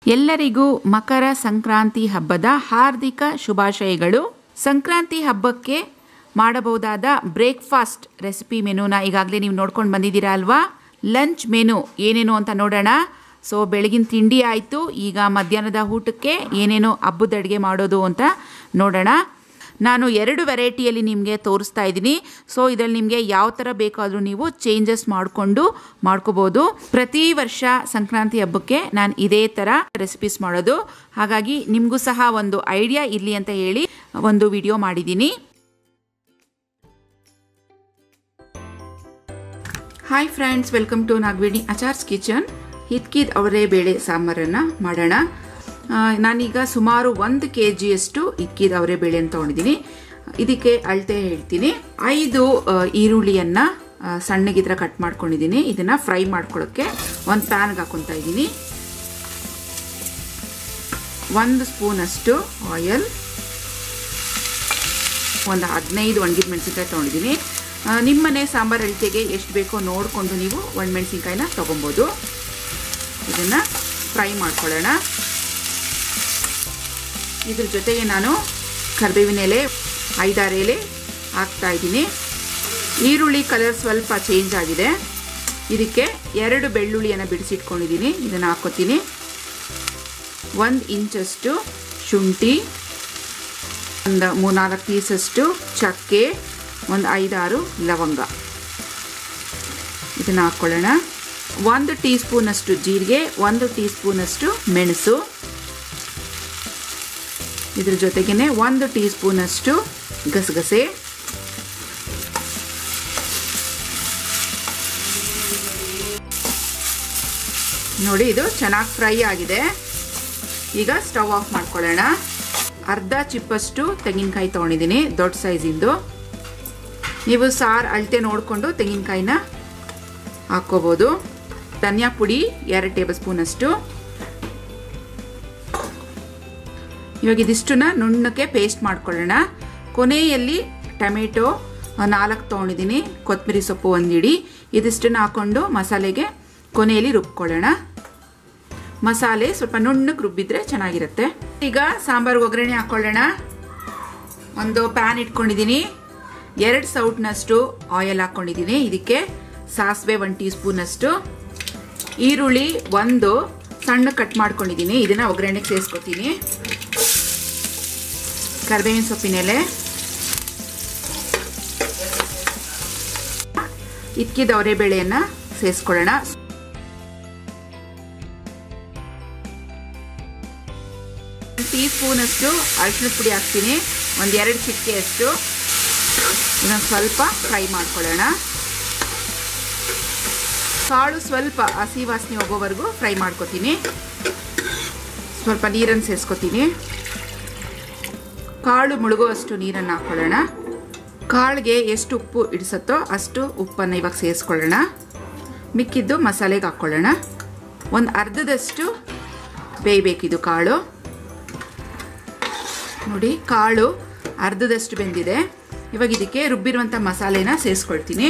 ಎಲ್ಲರಿಗೂ ಮಕರ ಸಂಕ್ರಾಂತಿ ಹಬ್ಬದ ಹಾರ್ದಿಕ ಶುಭಾಶಯಗಳು ಸಂಕ್ರಾಂತಿ ಹಬ್ಬಕ್ಕೆ ಮಾಡಬಹುದಾದ ಬ್ರೇಕ್ಫಾಸ್ಟ್ ರೆಸಿಪಿ ಮೆನುನ ಈಗಾಗಲೇ ನೀವು ನೋಡ್ಕೊಂಡು ಬಂದಿದ್ದೀರಾ ಅಲ್ವಾ ಲಂಚ್ ಮೆನು ಏನೇನು ಅಂತ ನೋಡೋಣ ಸೊ ಬೆಳಗಿನ ತಿಂಡಿ ಆಯಿತು ಈಗ ಮಧ್ಯಾಹ್ನದ ಊಟಕ್ಕೆ ಏನೇನು ಹಬ್ಬದ ಅಡುಗೆ ಮಾಡೋದು ಅಂತ ನೋಡೋಣ ನಾನು ಎರಡು ವೆರೈಟಿಯಲ್ಲಿ ನಿಮಗೆ ತೋರಿಸ್ತಾ ಇದ್ದೀನಿ ಸೊ ಇದರಲ್ಲಿ ನಿಮಗೆ ಯಾವ ಥರ ಬೇಕಾದರೂ ನೀವು ಚೇಂಜಸ್ ಮಾಡಿಕೊಂಡು ಮಾಡ್ಕೋಬೋದು ಪ್ರತಿ ವರ್ಷ ಸಂಕ್ರಾಂತಿ ಹಬ್ಬಕ್ಕೆ ನಾನು ಇದೇ ಥರ ರೆಸಿಪೀಸ್ ಮಾಡೋದು ಹಾಗಾಗಿ ನಿಮಗೂ ಸಹ ಒಂದು ಐಡಿಯಾ ಇರಲಿ ಅಂತ ಹೇಳಿ ಒಂದು ವಿಡಿಯೋ ಮಾಡಿದ್ದೀನಿ hi friends welcome to Nagaveni Achar's kitchen ಹಿತ್ಕಿದ್ ಅವರೇ ಬೇಳೆ ಸಾಂಬಾರನ್ನು ಮಾಡೋಣ ನಾನೀಗ ಸುಮಾರು ಒಂದು ಕೆ ಜಿಯಷ್ಟು ಇಕ್ಕಿದ ಅವರೇ ಬೇಳೆ ಅಂತ ತೊಗೊಂಡಿದ್ದೀನಿ ಇದಕ್ಕೆ ಅಳತೆ ಹೇಳ್ತೀನಿ ಐದು ಈರುಳ್ಳಿಯನ್ನು ಸಣ್ಣಗೆ ಥರ ಕಟ್ ಮಾಡ್ಕೊಂಡಿದ್ದೀನಿ ಇದನ್ನು ಫ್ರೈ ಮಾಡ್ಕೊಳ್ಳೋಕ್ಕೆ ಒಂದು ಪ್ಯಾನ್ಗೆ ಹಾಕೊತಾ ಇದ್ದೀನಿ ಒಂದು ಸ್ಪೂನಷ್ಟು ಆಯಿಲ್ ಒಂದು ಹದಿನೈದು ಒಣಗಿದ ಮೆಣಸಿನ್ಕಾಯಿ ತೊಗೊಂಡಿದ್ದೀನಿ ನಿಮ್ಮನೆ ಸಾಂಬಾರು ಅಳಿತೆಗೆ ಎಷ್ಟು ಬೇಕೋ ನೋಡಿಕೊಂಡು ನೀವು ಒಣಮೆಣಸಿನ್ಕಾಯಿನ ತೊಗೊಬೋದು ಇದನ್ನು ಫ್ರೈ ಮಾಡ್ಕೊಳ್ಳೋಣ ಇದ್ರ ಜೊತೆಗೆ ನಾನು ಕರಿಬೇವಿನ ಎಲೆ ಐದಾರು ಎಲೆ ಹಾಕ್ತಾ ಇದ್ದೀನಿ ಈರುಳ್ಳಿ ಕಲರ್ ಸ್ವಲ್ಪ ಚೇಂಜ್ ಆಗಿದೆ ಇದಕ್ಕೆ ಎರಡು ಬೆಳ್ಳುಳ್ಳಿಯನ್ನು ಬಿಡಿಸಿಟ್ಕೊಂಡಿದ್ದೀನಿ ಇದನ್ನು ಹಾಕ್ಕೋತೀನಿ ಒಂದು ಇಂಚಷ್ಟು ಶುಂಠಿ ಒಂದು ಮೂರ್ನಾಲ್ಕು ಪೀಸಷ್ಟು ಚಕ್ಕೆ ಒಂದು ಐದಾರು ಲವಂಗ ಇದನ್ನು ಹಾಕ್ಕೊಳ್ಳೋಣ ಒಂದು ಟೀ ಸ್ಪೂನಷ್ಟು ಜೀರಿಗೆ ಒಂದು ಟೀ ಸ್ಪೂನಷ್ಟು ಮೆಣಸು ಇದ್ರ ಜೊತೆಗೇ ಒಂದು ಟೀ ಸ್ಪೂನಷ್ಟು ಗಸಗಸೆ ನೋಡಿ ಇದು ಚೆನ್ನಾಗಿ ಫ್ರೈ ಆಗಿದೆ ಈಗ ಸ್ಟವ್ ಆಫ್ ಮಾಡ್ಕೊಳ್ಳೋಣ ಅರ್ಧ ಚಿಪ್ಪಷ್ಟು ತೆಂಗಿನಕಾಯಿ ತೊಗೊಂಡಿದ್ದೀನಿ ದೊಡ್ಡ ಸೈಜಿಂದು ನೀವು ಸಾರು ಅಳತೆ ನೋಡಿಕೊಂಡು ತೆಂಗಿನಕಾಯಿನ ಹಾಕ್ಕೋಬೋದು ಧನಿಯಾ ಪುಡಿ ಎರಡು ಟೇಬಲ್ ಸ್ಪೂನಷ್ಟು ಇವಾಗ ಇದಿಷ್ಟನ್ನ ನುಣ್ಣಕ್ಕೆ ಪೇಸ್ಟ್ ಮಾಡ್ಕೊಳ್ಳೋಣ ಕೊನೆಯಲ್ಲಿ ಟೊಮೆಟೊ ನಾಲ್ಕು ತೊಗೊಂಡಿದ್ದೀನಿ ಕೊತ್ತಂಬರಿ ಸೊಪ್ಪು ಒಂದಿಡಿ ಇದಿಷ್ಟನ್ನ ಹಾಕೊಂಡು ಮಸಾಲೆಗೆ ಕೊನೆಯಲ್ಲಿ ರುಬ್ಕೊಳ್ಳೋಣ ಮಸಾಲೆ ಸ್ವಲ್ಪ ನುಣ್ಣಗೆ ರುಬ್ಬಿದ್ರೆ ಚೆನ್ನಾಗಿರುತ್ತೆ ಈಗ ಸಾಂಬಾರು ಒಗ್ಗರಣೆ ಹಾಕೊಳ್ಳೋಣ ಒಂದು ಪ್ಯಾನ್ ಇಟ್ಕೊಂಡಿದ್ದೀನಿ ಎರಡು ಸೌಟ್ನಷ್ಟು ಆಯಿಲ್ ಹಾಕ್ಕೊಂಡಿದ್ದೀನಿ ಇದಕ್ಕೆ ಸಾಸಿವೆ ಒಂದು ಟೀ ಸ್ಪೂನಷ್ಟು ಈರುಳ್ಳಿ ಒಂದು ಸಣ್ಣ ಕಟ್ ಮಾಡ್ಕೊಂಡಿದ್ದೀನಿ ಇದನ್ನು ಒಗ್ಗರಣೆಗೆ ಸೇರಿಸ್ಕೊತೀನಿ ಕರಿಬೇವಿನ ಸೊಪ್ಪಿನ ಎಲೆ ಇಕ್ಕಿದ ಅವರೆ ಬೇಳೆಯನ್ನು ಸೇರಿಸ್ಕೊಳ್ಳೋಣ ಟೀ ಸ್ಪೂನಷ್ಟು ಅರಿಶಿನ ಪುಡಿ ಹಾಕ್ತೀನಿ ಒಂದು ಎರಡು ಚಿಟಿಕೆಯಷ್ಟು ಇದನ್ನು ಸ್ವಲ್ಪ ಫ್ರೈ ಮಾಡ್ಕೊಳ್ಳೋಣ ಕಾಳು ಸ್ವಲ್ಪ ಹಸಿ ವಾಸನೆ ಹೋಗೋವರೆಗೂ ಫ್ರೈ ಮಾಡ್ಕೊತೀನಿ ಸ್ವಲ್ಪ ನೀರನ್ನು ಸೇರಿಸ್ಕೊತೀನಿ ಕಾಳು ಮುಳುಗುವಷ್ಟು ನೀರನ್ನು ಹಾಕ್ಕೊಳ್ಳೋಣ ಕಾಳಿಗೆ ಎಷ್ಟು ಉಪ್ಪು ಇಡಿಸುತ್ತೋ ಅಷ್ಟು ಉಪ್ಪನ್ನು ಇವಾಗ ಸೇರಿಸ್ಕೊಳ್ಳೋಣ ಮಿಕ್ಕಿದ್ದು ಮಸಾಲೆಗೆ ಹಾಕ್ಕೊಳ್ಳೋಣ ಒಂದು ಅರ್ಧದಷ್ಟು ಬೇಯಬೇಕಿದು ಕಾಳು ನೋಡಿ ಕಾಳು ಅರ್ಧದಷ್ಟು ಬೆಂದಿದೆ ಇವಾಗ ಇದಕ್ಕೆ ರುಬ್ಬಿರುವಂಥ ಮಸಾಲೆನ ಸೇರಿಸ್ಕೊಳ್ತೀನಿ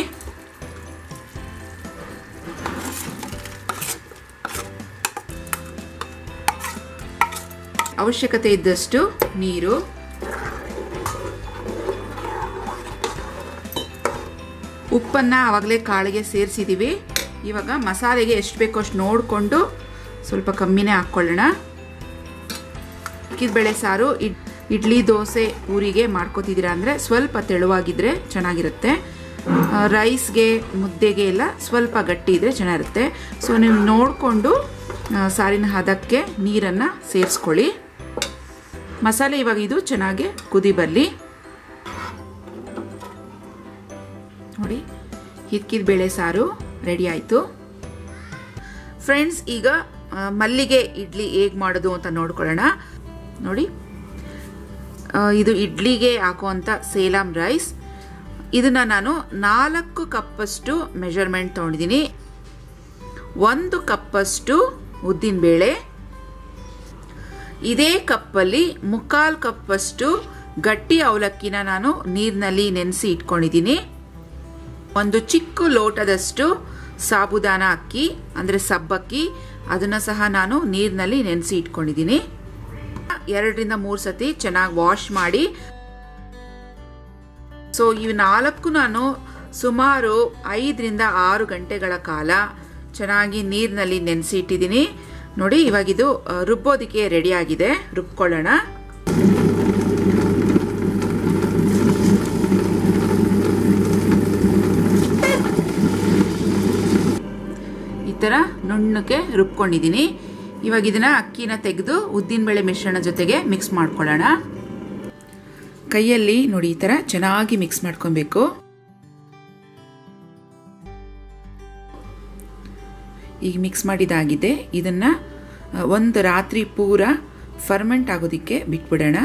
ಅವಶ್ಯಕತೆ ಇದ್ದಷ್ಟು ನೀರು ಉಪ್ಪನ್ನು ಆವಾಗಲೇ ಕಾಳಿಗೆ ಸೇರಿಸಿದ್ದೀವಿ ಇವಾಗ ಮಸಾಲೆಗೆ ಎಷ್ಟು ಬೇಕೋ ಅಷ್ಟು ನೋಡಿಕೊಂಡು ಸ್ವಲ್ಪ ಕಮ್ಮಿನೇ ಹಾಕ್ಕೊಳ್ಳೋಣ ಅಕ್ಕಿದ ಬೇಳೆ ಸಾರು ಇಡ್ಲಿ ದೋಸೆ ಊರಿಗೆ ಮಾಡ್ಕೋತಿದ್ದೀರಾ ಅಂದರೆ ಸ್ವಲ್ಪ ತೆಳುವಾಗಿದ್ದರೆ ಚೆನ್ನಾಗಿರುತ್ತೆ ರೈಸ್ಗೆ ಮುದ್ದೆಗೆ ಎಲ್ಲ ಸ್ವಲ್ಪ ಗಟ್ಟಿ ಇದ್ದರೆ ಚೆನ್ನಾಗಿರುತ್ತೆ ಸೊ ನೀವು ನೋಡಿಕೊಂಡು ಸಾರಿನ ಹದಕ್ಕೆ ನೀರನ್ನು ಸೇರಿಸ್ಕೊಳ್ಳಿ ಮಸಾಲೆ ಇವಾಗ ಇದು ಚೆನ್ನಾಗಿ ಕುದಿ ಬರಲಿ ನೋಡಿ ಹಿದ್ಕಿದ ಬೇಳೆ ಸಾರು ರೆಡಿ ಆಯಿತು ಫ್ರೆಂಡ್ಸ್ ಈಗ ಮಲ್ಲಿಗೆ ಇಡ್ಲಿ ಹೇಗೆ ಮಾಡೋದು ಅಂತ ನೋಡ್ಕೊಳ್ಳೋಣ ನೋಡಿ ಇದು ಇಡ್ಲಿಗೆ ಹಾಕುವಂಥ ಸೇಲಾಮ್ ರೈಸ್ ಇದನ್ನು ನಾನು ನಾಲ್ಕು ಕಪ್ಪಷ್ಟು ಮೆಷರ್ಮೆಂಟ್ ತೊಗೊಂಡಿದ್ದೀನಿ ಒಂದು ಕಪ್ಪಷ್ಟು ಉದ್ದಿನಬೇಳೆ ಇದೇ ಕಪ್ಪಲ್ಲಿ ಮುಕ್ಕಾಲು ಕಪ್ಪಷ್ಟು ಗಟ್ಟಿ ಅವಲಕ್ಕಿನ ನಾನು ನೀರಿನಲ್ಲಿ ನೆನೆಸಿ ಇಟ್ಕೊಂಡಿದ್ದೀನಿ ಒಂದು ಚಿಕ್ಕ ಲೋಟದಷ್ಟು ಸಾಬುದಾನ ಅಕ್ಕಿ ಅಂದರೆ ಸಬ್ಬಕ್ಕಿ ಅದನ್ನು ಸಹ ನಾನು ನೀರಿನಲ್ಲಿ ನೆನೆಸಿ ಇಟ್ಕೊಂಡಿದ್ದೀನಿ ಎರಡರಿಂದ ಮೂರು ಸತಿ ಚೆನ್ನಾಗಿ ವಾಶ್ ಮಾಡಿ ಸೊ ಇವು ನಾಲ್ಕು ನಾನು ಸುಮಾರು ಐದರಿಂದ ಆರು ಗಂಟೆಗಳ ಕಾಲ ಚೆನ್ನಾಗಿ ನೀರಿನಲ್ಲಿ ನೆನೆಸಿ ಇಟ್ಟಿದ್ದೀನಿ ನೋಡಿ ಇವಾಗಿದು ರುಬ್ಬೋದಕ್ಕೆ ರೆಡಿ ಆಗಿದೆ ರುಬ್ಕೊಳ್ಳೋಣ ಈ ಥರ ನುಣ್ಣಕ್ಕೆ ರುಬ್ಕೊಂಡಿದ್ದೀನಿ ಇವಾಗ ಇದನ್ನ ಅಕ್ಕಿನ ತೆಗೆದು ಉದ್ದಿನಬೇಳೆ ಮಿಶ್ರಣ ಜೊತೆಗೆ ಮಿಕ್ಸ್ ಮಾಡ್ಕೊಳ್ಳೋಣ ಕೈಯಲ್ಲಿ ನೋಡಿ ಈ ಥರ ಚೆನ್ನಾಗಿ ಮಿಕ್ಸ್ ಮಾಡ್ಕೊಬೇಕು ಈಗ ಮಿಕ್ಸ್ ಮಾಡಿದಾಗಿದೆ ಇದನ್ನು ಒಂದು ರಾತ್ರಿ ಪೂರ ಫರ್ಮೆಂಟ್ ಆಗೋದಕ್ಕೆ ಬಿಟ್ಬಿಡೋಣ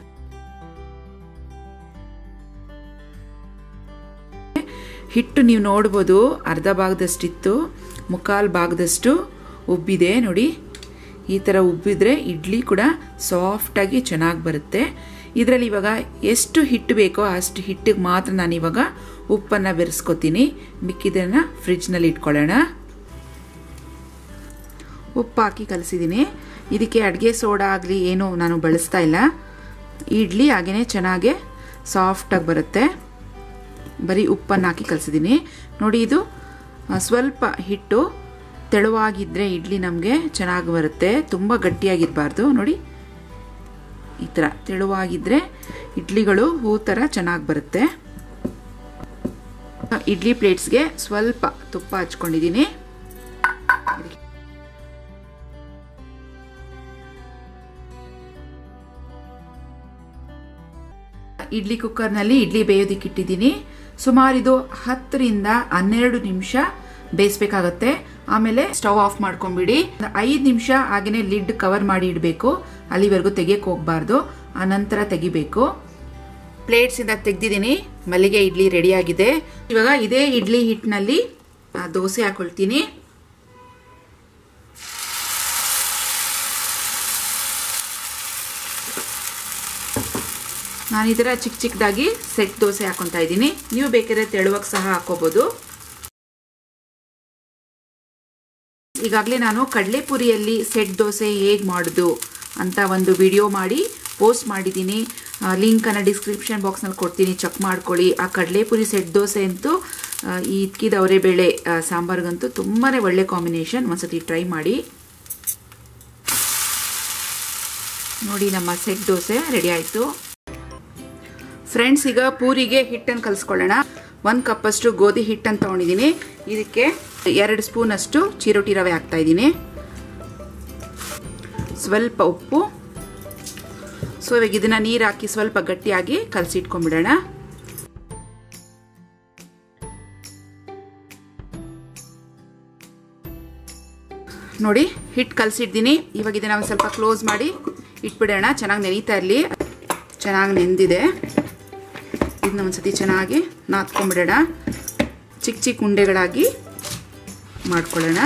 ಹಿಟ್ಟು ನೀವು ನೋಡ್ಬೋದು ಅರ್ಧ ಭಾಗದಷ್ಟಿತ್ತು ಮುಕ್ಕಾಲು ಭಾಗದಷ್ಟು ಉಬ್ಬಿದೆ ನೋಡಿ ಈ ಥರ ಉಬ್ಬಿದ್ರೆ ಇಡ್ಲಿ ಕೂಡ ಸಾಫ್ಟಾಗಿ ಚೆನ್ನಾಗಿ ಬರುತ್ತೆ ಇದರಲ್ಲಿ ಇವಾಗ ಎಷ್ಟು ಹಿಟ್ಟು ಬೇಕೋ ಅಷ್ಟು ಹಿಟ್ಟಿಗೆ ಮಾತ್ರ ನಾನು ಇವಾಗ ಉಪ್ಪನ್ನು ಬೆರೆಸ್ಕೊತೀನಿ ಮಿಕ್ಕಿದನ್ನು ಫ್ರಿಜ್ನಲ್ಲಿ ಇಟ್ಕೊಳ್ಳೋಣ ಉಪ್ಪು ಹಾಕಿ ಕಲಿಸಿದ್ದೀನಿ ಇದಕ್ಕೆ ಅಡುಗೆ ಸೋಡಾ ಆಗಲಿ ಏನು ನಾನು ಬಳಸ್ತಾ ಇಲ್ಲ ಇಡ್ಲಿ ಹಾಗೆಯೇ ಚೆನ್ನಾಗೆ ಸಾಫ್ಟಾಗಿ ಬರುತ್ತೆ ಬರೀ ಉಪ್ಪನ್ನು ಹಾಕಿ ಕಲಿಸಿದ್ದೀನಿ ನೋಡಿ ಇದು ಸ್ವಲ್ಪ ಹಿಟ್ಟು ತೆಳುವಾಗಿದ್ದರೆ ಇಡ್ಲಿ ನಮಗೆ ಚೆನ್ನಾಗಿ ಬರುತ್ತೆ ತುಂಬ ಗಟ್ಟಿಯಾಗಿರಬಾರ್ದು ನೋಡಿ ಈ ಥರ ತೆಳುವಾಗಿದ್ದರೆ ಇಡ್ಲಿಗಳು ಹೂ ಥರ ಚೆನ್ನಾಗಿ ಬರುತ್ತೆ ಇಡ್ಲಿ ಪ್ಲೇಟ್ಸ್ಗೆ ಸ್ವಲ್ಪ ತುಪ್ಪ ಹಚ್ಕೊಂಡಿದ್ದೀನಿ ಇಡ್ಲಿ ಕುಕ್ಕರ್ನಲ್ಲಿ ಇಡ್ಲಿ ಬೇಯೋದಕ್ಕೆ ಇಟ್ಟಿದ್ದೀನಿ ಸುಮಾರು ಇದು ಹತ್ತರಿಂದ ಹನ್ನೆರಡು ನಿಮಿಷ ಬೇಯಿಸ್ಬೇಕಾಗತ್ತೆ ಆಮೇಲೆ ಸ್ಟವ್ ಆಫ್ ಮಾಡ್ಕೊಂಬಿಡಿ ಐದು ನಿಮಿಷ ಹಾಗೇನೆ ಲಿಡ್ ಕವರ್ ಮಾಡಿ ಇಡಬೇಕು ಅಲ್ಲಿವರೆಗೂ ತೆಗಿಯಕ್ಕೆ ಹೋಗ್ಬಾರ್ದು ಆ ನಂತರ ತೆಗಿಬೇಕು ಪ್ಲೇಟ್ಸಿಂದ ತೆಗ್ದಿದ್ದೀನಿ ಮಲ್ಲಿಗೆ ಇಡ್ಲಿ ರೆಡಿ ಆಗಿದೆ ಇವಾಗ ಇದೇ ಇಡ್ಲಿ ಹಿಟ್ಟಿನಲ್ಲಿ ದೋಸೆ ಹಾಕೊಳ್ತೀನಿ ನಾನು ಇದರ ಚಿಕ್ಕ ಚಿಕ್ಕದಾಗಿ ಸೆಟ್ ದೋಸೆ ಹಾಕೊತಾ ಇದ್ದೀನಿ ನೀವು ಬೇಕಾದ್ರೆ ತೆಳುವಾಗಿ ಸಹ ಹಾಕೋಬಹುದು ಈಗಾಗಲೇ ನಾನು ಕಡಲೆಪುರಿಯಲ್ಲಿ ಸೆಟ್ ದೋಸೆ ಹೇಗೆ ಮಾಡೋದು ಅಂತ ಒಂದು ವಿಡಿಯೋ ಮಾಡಿ ಪೋಸ್ಟ್ ಮಾಡಿದ್ದೀನಿ ಲಿಂಕನ್ನು ಡಿಸ್ಕ್ರಿಪ್ಷನ್ ಬಾಕ್ಸ್ನಲ್ಲಿ ಕೊಡ್ತೀನಿ ಚೆಕ್ ಮಾಡ್ಕೊಳ್ಳಿ ಆ ಕಡಲೆಪುರಿ ಸೆಟ್ ದೋಸೆ ಅಂತೂ ಈ ಇದ್ಕಿದವರೆ ಬೇಳೆ ಸಾಂಬಾರ್ಗಂತೂ ತುಂಬಾ ಒಳ್ಳೆ ಕಾಂಬಿನೇಷನ್ ಒಂದ್ಸತಿ ಟ್ರೈ ಮಾಡಿ ನೋಡಿ ನಮ್ಮ ಸೆಟ್ ದೋಸೆ ರೆಡಿ ಆಯಿತು ಫ್ರೆಂಡ್ಸ್ ಈಗ ಪೂರಿಗೆ ಹಿಟ್ಟನ್ನು ಕಲಿಸ್ಕೊಳ್ಳೋಣ ಒಂದು ಕಪ್ಪಷ್ಟು ಗೋಧಿ ಹಿಟ್ಟನ್ನು ತೊಗೊಂಡಿದ್ದೀನಿ ಇದಕ್ಕೆ ಎರಡು ಸ್ಪೂನಷ್ಟು ಚಿರೋಟಿ ರವೆ ಹಾಕ್ತಾ ಇದ್ದೀನಿ ಸ್ವಲ್ಪ ಉಪ್ಪು ಸೊ ಇವಾಗ ಇದನ್ನ ನೀರು ಹಾಕಿ ಸ್ವಲ್ಪ ಗಟ್ಟಿಯಾಗಿ ಕಲಸಿಟ್ಕೊಂಡ್ಬಿಡೋಣ ನೋಡಿ ಹಿಟ್ಟು ಕಲಸಿಡ್ತೀನಿ ಇವಾಗ ಇದನ್ನ ಒಂದು ಸ್ವಲ್ಪ ಕ್ಲೋಸ್ ಮಾಡಿ ಇಟ್ಬಿಡೋಣ ಚೆನ್ನಾಗಿ ನೆನೀತಾ ಇರಲಿ ಚೆನ್ನಾಗಿ ನೆಂದಿದೆ ಇದನ್ನ ಒಂದ್ಸತಿ ಚೆನ್ನಾಗಿ ನಾದ್ಕೊಂಡ್ಬಿಡೋಣ ಚಿಕ್ಕ ಚಿಕ್ಕ ಉಂಡೆಗಳಾಗಿ ಮಾಡ್ಕೊಳ್ಳೋಣ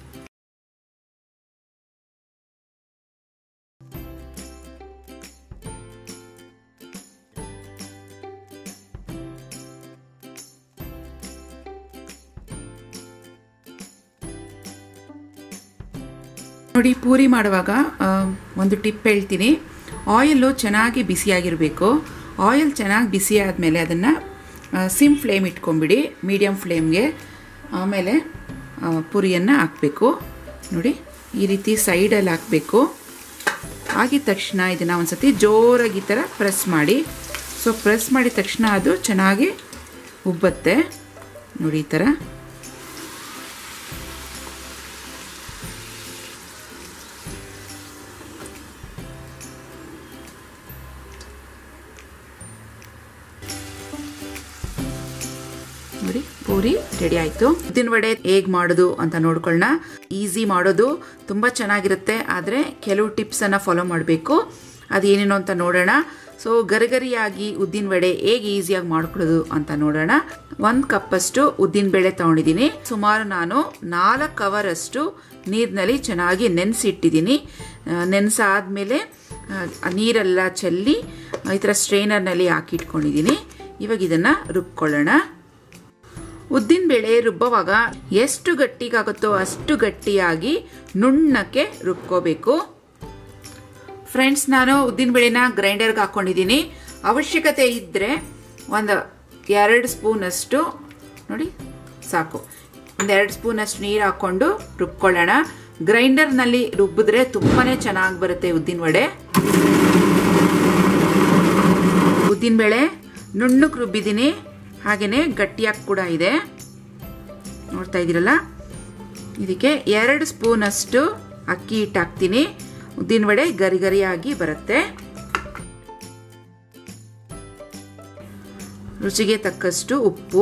ನೋಡಿ ಪೂರಿ ಮಾಡುವಾಗ ಒಂದು ಟಿಪ್ ಹೇಳ್ತೀನಿ ಆಯಿಲು ಚೆನ್ನಾಗಿ ಬಿಸಿಯಾಗಿರಬೇಕು ಆಯಿಲ್ ಚೆನ್ನಾಗಿ ಬಿಸಿ ಆದಮೇಲೆ ಅದನ್ನು ಸಿಮ್ ಫ್ಲೇಮ್ ಇಟ್ಕೊಂಬಿಡಿ ಮೀಡಿಯಮ್ ಫ್ಲೇಮ್ಗೆ ಆಮೇಲೆ ಪುರಿಯನ್ನು ಹಾಕಬೇಕು ನೋಡಿ ಈ ರೀತಿ ಸೈಡಲ್ಲಿ ಹಾಕಬೇಕು ಆಗಿದ ತಕ್ಷಣ ಇದನ್ನು ಒಂದು ಸತಿ ಜೋರಾಗಿ ಈ ಥರ ಪ್ರೆಸ್ ಮಾಡಿ ಸೊ ಪ್ರೆಸ್ ಮಾಡಿದ ತಕ್ಷಣ ಅದು ಚೆನ್ನಾಗಿ ಉಬ್ಬತ್ತೆ ನೋಡಿ ಈ ಥರ ನೋಡಿ ಪೂರಿ ರೆಡಿ ಆಯಿತು ಉದ್ದಿನ ವಡೆ ಹೇಗೆ ಮಾಡೋದು ಅಂತ ನೋಡ್ಕೊಳ್ಳೋಣ ಈಸಿ ಮಾಡೋದು ತುಂಬ ಚೆನ್ನಾಗಿರುತ್ತೆ ಆದರೆ ಕೆಲವು ಟಿಪ್ಸನ್ನು ಫಾಲೋ ಮಾಡಬೇಕು ಅದೇನೇನು ಅಂತ ನೋಡೋಣ ಸೊ ಗರಿಗರಿಯಾಗಿ ಉದ್ದಿನ ವಡೆ ಹೇಗೆ ಈಸಿಯಾಗಿ ಮಾಡ್ಕೊಳ್ಳೋದು ಅಂತ ನೋಡೋಣ ಒಂದು ಕಪ್ಪಷ್ಟು ಉದ್ದಿನ ಬೇಳೆ ತೊಗೊಂಡಿದ್ದೀನಿ ಸುಮಾರು ನಾನು ನಾಲ್ಕು ಕವರ್ ಅಷ್ಟು ನೀರಿನಲ್ಲಿ ಚೆನ್ನಾಗಿ ನೆನೆಸಿಟ್ಟಿದ್ದೀನಿ ನೆನೆಸಾದ್ಮೇಲೆ ನೀರೆಲ್ಲ ಚೆಲ್ಲಿ ಈ ಥರ ಸ್ಟ್ರೈನರ್ನಲ್ಲಿ ಹಾಕಿ ಇಟ್ಕೊಂಡಿದ್ದೀನಿ ಇವಾಗ ಇದನ್ನು ರುಬ್ಕೊಳ್ಳೋಣ ಉದ್ದಿನಬೇಳೆ ರುಬ್ಬವಾಗ ಎಷ್ಟು ಗಟ್ಟಿಗಾಗುತ್ತೋ ಅಷ್ಟು ಗಟ್ಟಿಯಾಗಿ ನುಣ್ಣಕ್ಕೆ ರುಬ್ಕೋಬೇಕು ಫ್ರೆಂಡ್ಸ್ ನಾನು ಉದ್ದಿನಬೇಳೆನ ಗ್ರೈಂಡರ್ಗೆ ಹಾಕ್ಕೊಂಡಿದ್ದೀನಿ ಅವಶ್ಯಕತೆ ಇದ್ದರೆ ಒಂದು ಎರಡು ಸ್ಪೂನಷ್ಟು ನೋಡಿ ಸಾಕು ಒಂದು ಎರಡು ಸ್ಪೂನಷ್ಟು ನೀರು ಹಾಕ್ಕೊಂಡು ರುಬ್ಕೊಳ್ಳೋಣ ಗ್ರೈಂಡರ್ನಲ್ಲಿ ರುಬ್ಬಿದ್ರೆ ತುಂಬಾ ಚೆನ್ನಾಗಿ ಬರುತ್ತೆ ಉದ್ದಿನ ವಡೆ ಉದ್ದಿನಬೇಳೆ ನುಣ್ಣಕ್ಕೆ ರುಬ್ಬಿದ್ದೀನಿ ಹಾಗೆಯೇ ಗಟ್ಟಿಯಾಗಿ ಕೂಡ ಇದೆ ನೋಡ್ತಾ ಇದ್ದೀರಲ್ಲ ಇದಕ್ಕೆ ಎರಡು ಸ್ಪೂನಷ್ಟು ಅಕ್ಕಿ ಹಿಟ್ಟು ಹಾಕ್ತೀನಿ ಉದ್ದಿನ ವಡೆ ಗರಿ ಗರಿಯಾಗಿ ಬರುತ್ತೆ ರುಚಿಗೆ ತಕ್ಕಷ್ಟು ಉಪ್ಪು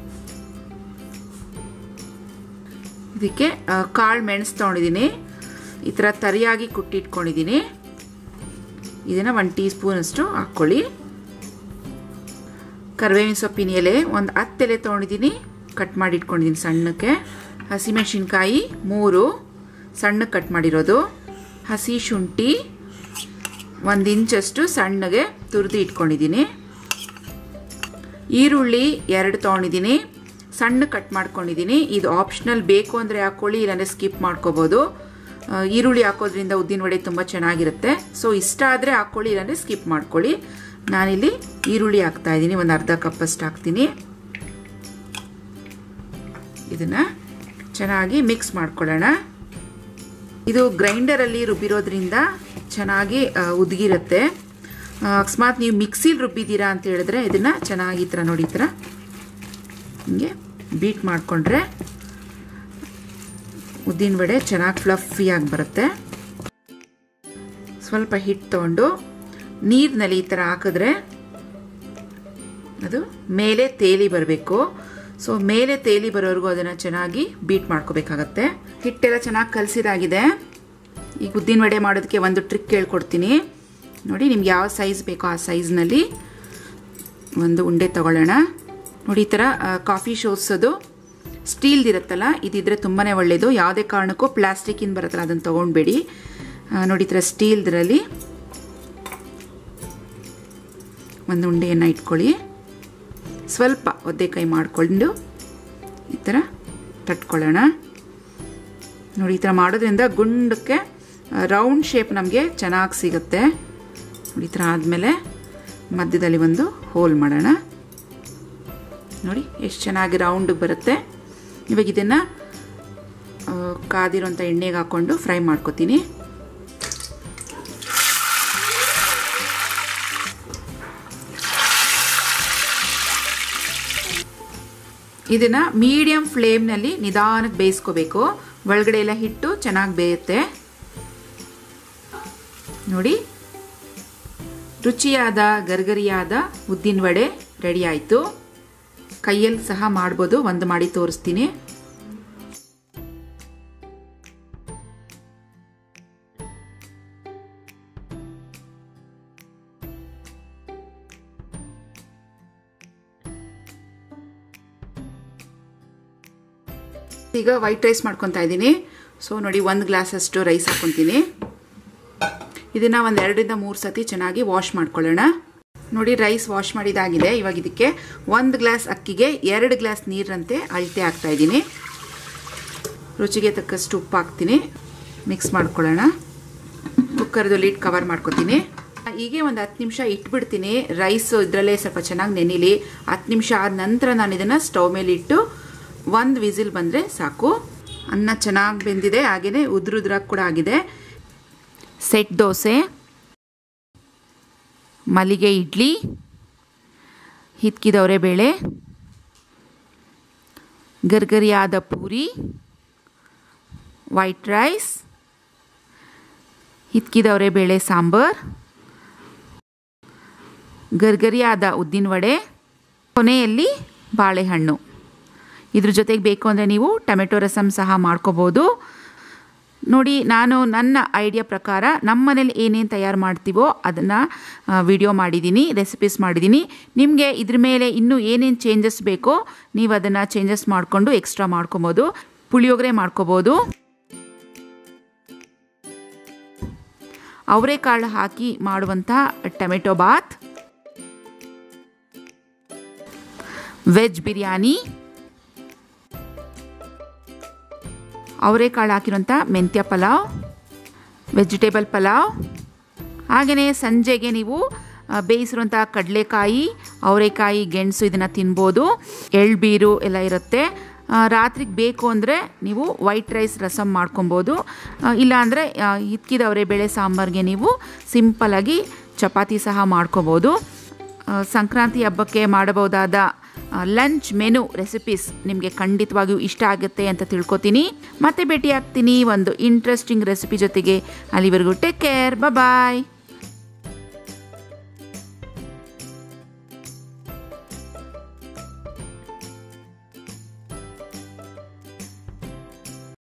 ಇದಕ್ಕೆ ಕಾಳು ಮೆಣಸು ತೊಗೊಂಡಿದ್ದೀನಿ ಈ ಥರ ತರಿಯಾಗಿ ಕುಟ್ಟಿಟ್ಕೊಂಡಿದ್ದೀನಿ ಇದನ್ನು ಒಂದು ಟೀ ಸ್ಪೂನಷ್ಟು ಹಾಕ್ಕೊಳ್ಳಿ ಕರಿಬೇವಿನ ಸೊಪ್ಪಿನ ಎಲೆ ಒಂದು ಹತ್ತು ಎಲೆ ತೊಗೊಂಡಿದ್ದೀನಿ ಕಟ್ ಮಾಡಿ ಇಟ್ಕೊಂಡಿದ್ದೀನಿ ಸಣ್ಣಕ್ಕೆ ಹಸಿಮೆಣಸಿನ್ಕಾಯಿ ಮೂರು ಸಣ್ಣಕ್ಕೆ ಕಟ್ ಮಾಡಿರೋದು ಹಸಿ ಶುಂಠಿ ಒಂದು ಇಂಚಷ್ಟು ಸಣ್ಣಗೆ ತುರಿದು ಇಟ್ಕೊಂಡಿದ್ದೀನಿ ಈರುಳ್ಳಿ ಎರಡು ತೊಗೊಂಡಿದ್ದೀನಿ ಸಣ್ಣ ಕಟ್ ಮಾಡ್ಕೊಂಡಿದ್ದೀನಿ ಇದು ಆಪ್ಷನಲ್ ಬೇಕು ಅಂದರೆ ಹಾಕ್ಕೊಳ್ಳಿ ಇಲ್ಲಾಂದರೆ ಸ್ಕಿಪ್ ಮಾಡ್ಕೋಬೋದು ಈರುಳ್ಳಿ ಹಾಕೋದ್ರಿಂದ ಉದ್ದಿನ ವಡೆ ತುಂಬ ಚೆನ್ನಾಗಿರುತ್ತೆ ಸೊ ಇಷ್ಟ ಆದರೆ ಹಾಕ್ಕೊಳ್ಳಿ ಇಲ್ಲಾಂದರೆ ಸ್ಕಿಪ್ ಮಾಡ್ಕೊಳ್ಳಿ ನಾನಿಲ್ಲಿ ಈರುಳ್ಳಿ ಹಾಕ್ತಾ ಇದ್ದೀನಿ ಒಂದು ಅರ್ಧ ಕಪ್ಪಷ್ಟು ಹಾಕ್ತೀನಿ ಇದನ್ನು ಚೆನ್ನಾಗಿ ಮಿಕ್ಸ್ ಮಾಡ್ಕೊಳ್ಳೋಣ ಇದು ಗ್ರೈಂಡರಲ್ಲಿ ರುಬ್ಬಿರೋದ್ರಿಂದ ಚೆನ್ನಾಗಿ ಉದ್ಗಿರುತ್ತೆ ಅಕಸ್ಮಾತ್ ನೀವು ಮಿಕ್ಸಿಲಿ ರುಬ್ಬಿದ್ದೀರಾ ಅಂತ ಹೇಳಿದ್ರೆ ಇದನ್ನು ಚೆನ್ನಾಗಿ ಈ ಥರ ನೋಡಿ ಈ ಥರ ಹಿಂಗೆ ಬೀಟ್ ಮಾಡಿಕೊಂಡ್ರೆ ಉದ್ದಿನ ವಡೆ ಚೆನ್ನಾಗಿ ಫ್ಲಫಿಯಾಗಿ ಬರುತ್ತೆ ಸ್ವಲ್ಪ ಹಿಟ್ಟು ತೊಗೊಂಡು ನೀರಿನಲ್ಲಿ ಈ ಥರ ಹಾಕಿದ್ರೆ ಅದು ಮೇಲೆ ತೇಲಿ ಬರಬೇಕು ಸೊ ಮೇಲೆ ತೇಲಿ ಬರೋವರೆಗೂ ಅದನ್ನು ಚೆನ್ನಾಗಿ ಬೀಟ್ ಮಾಡ್ಕೋಬೇಕಾಗತ್ತೆ ಹಿಟ್ಟೆಲ್ಲ ಚೆನ್ನಾಗಿ ಕಲಸಿದಾಗಿದೆ ಈಗ ಉದ್ದಿನ ವಡೆ ಮಾಡೋದಕ್ಕೆ ಒಂದು ಟ್ರಿಕ್ ಹೇಳ್ಕೊಡ್ತೀನಿ ನೋಡಿ ನಿಮ್ಗೆ ಯಾವ ಸೈಜ್ ಬೇಕೋ ಆ ಸೈಜ್ನಲ್ಲಿ ಒಂದು ಉಂಡೆ ತಗೊಳ್ಳೋಣ ನೋಡಿ ಈ ಥರ ಕಾಫಿ ಶೋಸೋದು ಸ್ಟೀಲ್ದಿರುತ್ತಲ್ಲ ಇದಿದ್ರೆ ತುಂಬಾ ಒಳ್ಳೆಯದು ಯಾವುದೇ ಕಾರಣಕ್ಕೂ ಪ್ಲಾಸ್ಟಿಕ್ಕಿಂದ ಬರುತ್ತಲ್ಲ ಅದನ್ನು ತೊಗೊಂಡ್ಬೇಡಿ ನೋಡಿ ಈ ಥರ ಸ್ಟೀಲ್ದ್ರಲ್ಲಿ ಒಂದು ಉಂಡೆಯನ್ನು ಇಟ್ಕೊಳ್ಳಿ ಸ್ವಲ್ಪ ಒದ್ದೆ ಕೈ ಮಾಡಿಕೊಂಡು ಈ ಥರ ತಟ್ಕೊಳ್ಳೋಣ ನೋಡಿ ಈ ಥರ ಮಾಡೋದ್ರಿಂದ ಗುಂಡಕ್ಕೆ ರೌಂಡ್ ಶೇಪ್ ನಮಗೆ ಚೆನ್ನಾಗಿ ಸಿಗುತ್ತೆ ನೋಡಿ ಈ ಥರ ಆದಮೇಲೆ ಮಧ್ಯದಲ್ಲಿ ಒಂದು ಹೋಲ್ ಮಾಡೋಣ ನೋಡಿ ಎಷ್ಟು ಚೆನ್ನಾಗಿ ರೌಂಡ್ ಬರುತ್ತೆ ಇವಾಗ ಇದನ್ನು ಕಾದಿರೋಂಥ ಎಣ್ಣೆಗೆ ಹಾಕ್ಕೊಂಡು ಫ್ರೈ ಮಾಡ್ಕೊತೀನಿ ಇದನ್ನು ಮೀಡಿಯಂ ಫ್ಲೇಮ್ನಲ್ಲಿ ನಿಧಾನಕ್ಕೆ ಬೇಯಿಸ್ಕೋಬೇಕು ಒಳಗಡೆ ಎಲ್ಲ ಹಿಟ್ಟು ಚೆನ್ನಾಗಿ ಬೇಯುತ್ತೆ ನೋಡಿ ರುಚಿಯಾದ ಗರ್ಗರಿಯಾದ ಉದ್ದಿನ ವಡೆ ರೆಡಿ ಆಯಿತು ಕೈಯಲ್ಲಿ ಸಹ ಮಾಡ್ಬೋದು ಒಂದು ಮಾಡಿ ತೋರಿಸ್ತೀನಿ ಈಗ ವೈಟ್ ರೈಸ್ ಮಾಡ್ಕೊತಾ ಇದ್ದೀನಿ ಸೊ ನೋಡಿ ಒಂದು ಗ್ಲಾಸಷ್ಟು ರೈಸ್ ಹಾಕ್ಕೊತೀನಿ ಇದನ್ನು ಒಂದು ಎರಡರಿಂದ ಮೂರು ಸತಿ ಚೆನ್ನಾಗಿ ವಾಶ್ ಮಾಡ್ಕೊಳ್ಳೋಣ ನೋಡಿ ರೈಸ್ ವಾಶ್ ಮಾಡಿದಾಗಿದೆ ಇವಾಗ ಇದಕ್ಕೆ ಒಂದು ಗ್ಲಾಸ್ ಅಕ್ಕಿಗೆ ಎರಡು ಗ್ಲಾಸ್ ನೀರಂತೆ ಅಳತೆ ಹಾಕ್ತಾ ಇದ್ದೀನಿ ರುಚಿಗೆ ತಕ್ಕಷ್ಟು ಉಪ್ಪು ಹಾಕ್ತೀನಿ ಮಿಕ್ಸ್ ಮಾಡ್ಕೊಳ್ಳೋಣ ಕುಕ್ಕರ್ದು ಲೀಡ್ ಕವರ್ ಮಾಡ್ಕೊತೀನಿ ಹೀಗೆ ಒಂದು ಹತ್ತು ನಿಮಿಷ ಇಟ್ಬಿಡ್ತೀನಿ ರೈಸ್ ಇದರಲ್ಲೇ ಸ್ವಲ್ಪ ಚೆನ್ನಾಗಿ ನೆನಿಲಿ ಹತ್ತು ನಿಮಿಷ ಆದ ನಂತರ ನಾನು ಇದನ್ನು ಸ್ಟವ್ ಮೇಲೆ ಇಟ್ಟು ಒಂದು ವಿಸಿಲ್ ಬಂದರೆ ಸಾಕು ಅನ್ನ ಚೆನ್ನಾಗಿ ಬೆಂದಿದೆ ಹಾಗೆಯೇ ಉದ್ರುದ್ರಾಗಿ ಕೂಡ ಆಗಿದೆ ಸೆಟ್ ದೋಸೆ ಮಲ್ಲಿಗೆ ಇಡ್ಲಿ ಹಿತ್ಕಿದವರೆ ಬೇಳೆ ಗರ್ಗರಿಯಾದ ಪೂರಿ ವೈಟ್ ರೈಸ್ ಹಿತ್ಕಿದವರೆ ಬೇಳೆ ಸಾಂಬಾರ್ ಗರ್ಗರಿಯಾದ ಉದ್ದಿನ ವಡೆ ಕೊನೆಯಲ್ಲಿ ಬಾಳೆಹಣ್ಣು ಇದ್ರ ಜೊತೆಗೆ ಬೇಕು ಅಂದರೆ ನೀವು ಟೊಮೆಟೊ ರಸಮ್ ಸಹ ಮಾಡ್ಕೋಬೋದು ನೋಡಿ ನಾನು ನನ್ನ ಐಡಿಯಾ ಪ್ರಕಾರ ನಮ್ಮ ಮನೇಲಿ ಏನೇನು ತಯಾರು ಮಾಡ್ತೀವೋ ಅದನ್ನು ವಿಡಿಯೋ ಮಾಡಿದ್ದೀನಿ ರೆಸಿಪೀಸ್ ಮಾಡಿದ್ದೀನಿ ನಿಮಗೆ ಇದ್ರ ಮೇಲೆ ಇನ್ನೂ ಏನೇನು ಚೇಂಜಸ್ ಬೇಕೋ ನೀವು ಅದನ್ನು ಚೇಂಜಸ್ ಮಾಡಿಕೊಂಡು ಎಕ್ಸ್ಟ್ರಾ ಮಾಡ್ಕೊಬೋದು ಪುಳಿಯೋಗರೆ ಮಾಡ್ಕೋಬೋದು ಅವರೆಕಾಳು ಹಾಕಿ ಮಾಡುವಂಥ ಟೊಮೆಟೊ ಬಾತ್ ವೆಜ್ ಬಿರಿಯಾನಿ ಅವರೆಕಾಳು ಹಾಕಿರೋಂಥ ಮೆಂತ್ಯ ಪಲಾವ್ ವೆಜಿಟೇಬಲ್ ಪಲಾವ್ ಹಾಗೆಯೇ ಸಂಜೆಗೆ ನೀವು ಆ, ಬೇಯಿಸಿರುವಂಥ ಕಡಲೆಕಾಯಿ ಅವರೆಕಾಯಿ ಗೆಣಸು ಇದನ್ನು ತಿನ್ಬೋದು ಎಳ್ಬೀರು ಎಲ್ಲ ಇರುತ್ತೆ ರಾತ್ರಿಗೆ ಬೇಕು ಅಂದರೆ ನೀವು ವೈಟ್ ರೈಸ್ ರಸಮ್ ಮಾಡ್ಕೊಬೋದು ಆ, ಇಲ್ಲಾಂದರೆ ಹಿತ್ಕಿದ ಬೇಳೆ ಸಾಂಬಾರಿಗೆ ನೀವು ಸಿಂಪಲಾಗಿ ಚಪಾತಿ ಸಹ ಮಾಡ್ಕೊಬೋದು ಆ, ಸಂಕ್ರಾಂತಿ ಹಬ್ಬಕ್ಕೆ ಮಾಡಬಹುದಾದ ಲಂಚ್ ಮೆನು ರೆಸಿಪೀಸ್ ನಿಮಗೆ ಖಂಡಿತವಾಗಿಯೂ ಇಷ್ಟ ಆಗುತ್ತೆ ಅಂತ ತಿಳ್ಕೊತೀನಿ ಮತ್ತೆ ಭೇಟಿ ಆಗ್ತೀನಿ ಒಂದು ಇಂಟ್ರೆಸ್ಟಿಂಗ್ ರೆಸಿಪಿ ಜೊತೆಗೆ ಅಲ್ಲಿವರೆಗೂ ಟೇಕ್ ಕೇರ್ ಬಾಯ್